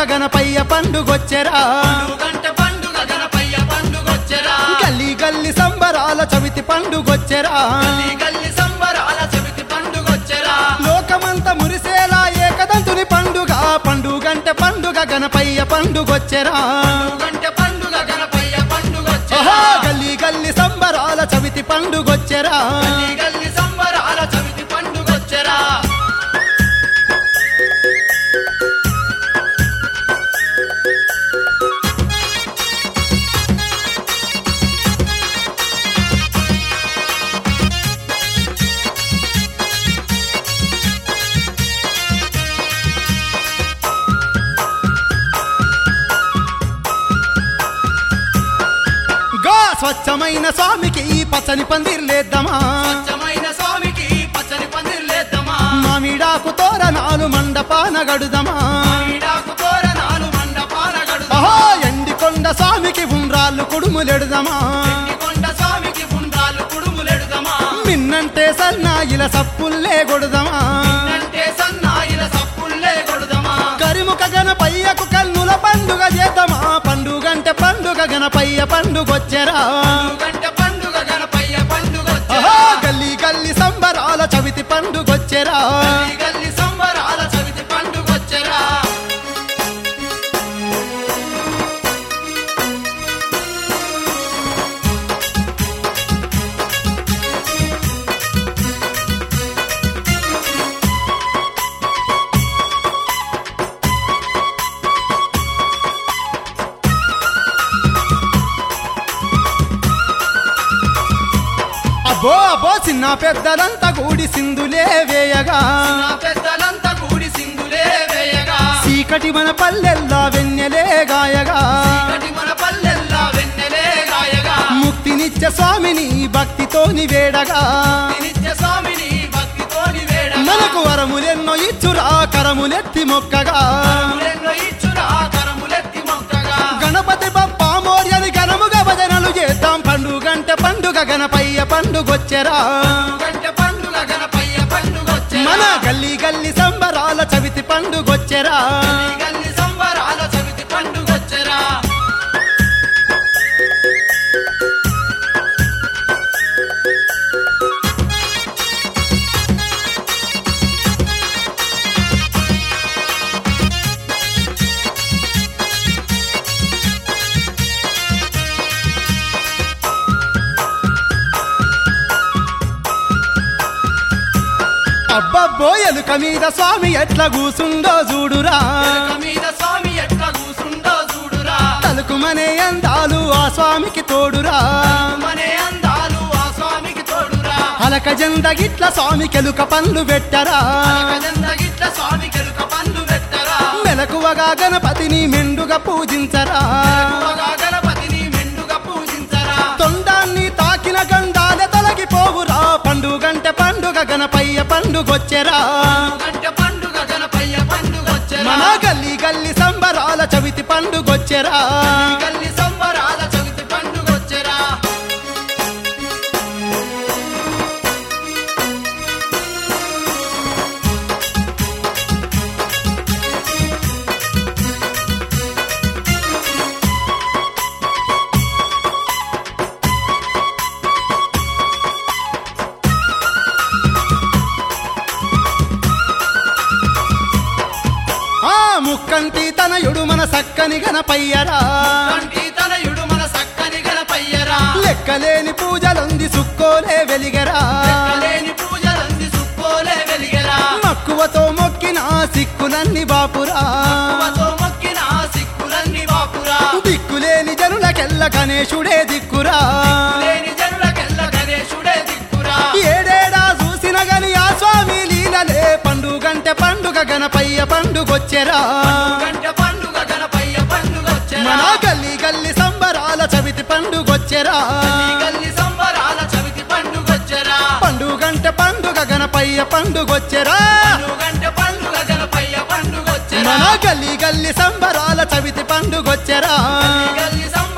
గణపయ్య పండుగొచ్చెరా గంట పండుగ గణపయ్య పండుగొచ్చెరా గల్లీ గల్లి సంబరాల చవితి పండుగొచ్చెరా గల్లీ గల్లీ సంబరాల చవితి పండుగొచ్చెరా లోకమంత మురిసేలా ఏకదంతుని పండుగ పండుగంటే పండుగ గణపయ్య పండుగొచ్చెరా గంట పండుగ గణపయ్య ఓహో పండుగొచ్చెరా గల్లీ గల్లి సంబరాల చవితి పండుగొచ్చెరా గల్లీ గల్లీ సంబరాల చవితి పండుగొచ్చెరా గా స్వచ్ఛమైన స్వామికి ఈ పచ్చని పందిర్లేద్దామా స్వచ్ఛమైన స్వామికి పచ్చని పందిర్లేద్దామా మామిడాకు తోరణాలు మండపాన గడుదమా ఈడాకు తోరణాలు మండపాన గడుదా ఓహో ఎండికొండ స్వామికి ఉండ్రాళ్ళు కుడుములెడుదమా కొండ స్వామికి ఉండాలు కుడుములెడుదమా మిన్నంటే సన్నాయిల సప్పుల్లే గొడుదమా అంటే సన్నాయిల సప్పుల్లే కొడుదమా కరిముఖ గణపయ్యకు కన్నుల పండుగ చేద్దామా పండుగంటే పండుగ గణపయ్య పండుగొచ్చెరా గంట పండుగ గణపయ్య ఓహో పండుగొచ్చెరా గల్లీ గల్లీ సంబరాల చవితి పండుగొచ్చెరా గల్లీ గల్లీ సంబరాల చవితి పండుగొచ్చెరా అబ్బో అబ్బో చిన్న పెద్దలంతా కూడి సింధులే వేయగా నా పెద్దలంతా కూడి సింగులే వేయగా చీకటి మన పల్లెల్లా వెన్నెలే గాయగా కటి మన పల్లెల్లా వెన్నెలే గాయగా ముక్తినిచ్చే స్వామిని భక్తితోని వేడగా నిత్య స్వామిని భక్తితోని వేడగా మనకు వరములెన్నో ఇచ్చురా కరములెత్తి మొక్కగా కరములెన్నో ఇచ్చురా కరములెత్తి మొక్కగా గణపతి బప్ప మోర్యని ఘనముగా భజనలు చేద్దాం పండుగంటే పండుగ గణపయ్య పండుగొచ్చెరా గంట పండుగ గణపయ్య పండుగొచ్చెరా మన గల్లీ గల్లీ సంబరాల చవితి పండుగొచ్చెరా గల్లీ గల్లీ సంబరాల చవితి పండుగొచ్చెరా అబ్బబ్బో ఎలుక మీద స్వామి ఎట్లా కూసుండో చూడురా ఎలుక మీద స్వామి ఎట్లా కూసుండో చూడురా తలుకుమనే అందాలు ఆ స్వామికి తోడురా మనే అందాలు ఆ స్వామికి తోడురా అలక జంద గిట్ల స్వామికి ఎలుక పండ్లు పెట్టరా కదంద గిట్ల స్వామి కెలుక పండ్లు పెట్టరా మెలకువగా గణపతిని మెండుగా పూజించరా ఎక్కువగా గణపతిని మెండుగా పూజించరా తొండాన్ని తాకిన గండాలే తొలగిపోవురా పండుగంటే పండుగ గణపయ్య పండుగొచ్చెరా గంట పండుగ గణపయ్య పండుగొచ్చెరా మన గల్లీ గల్లీ సంబరాల చవితి పండుగొచ్చెరా గల్లి సంబరాల చవితి పండుగొచ్చెరా ఆ ముక్కంటి తనయుడు మన సక్కని గణపయ్యరా కంటి తనయుడు మన సక్కని గణపయ్యరా లెక్కలేని పూజలుంది సుక్కోలే వెలిగరా లేని పూజలంది సుక్కోలే వెలిగరా మక్కువతో మొక్కిన సిక్కులన్నీ బాపురా మతో మొక్కిన సిక్కులన్నీ బాపురా దిక్కులేని జనులకెల్ల గణేశుడే దిక్కురా లేని జనులకెల్ల గణేశుడే దిక్కురా ఏడేడా చూసిన గని ఆ స్వామి లీలలే పండుగంటే పండుగ గణపయ్య పండుగొచ్చెరా గంట పండుగ గణపయ్య పండుగొచ్చెరా మన గల్లీ గల్లీ సంబరాల చవితి పండుగొచ్చెరా గల్లి సంబరాల చవితి పండుగొచ్చెరా పండుగంటే పండుగ గణపయ్య పండుగొచ్చెరా గంట పండుగ గణపయ్య పండుగొచ్చెరా మన గల్లీ గల్లీ సంబరాల చవితి పండుగొచ్చెరా గల్లి సంబరాల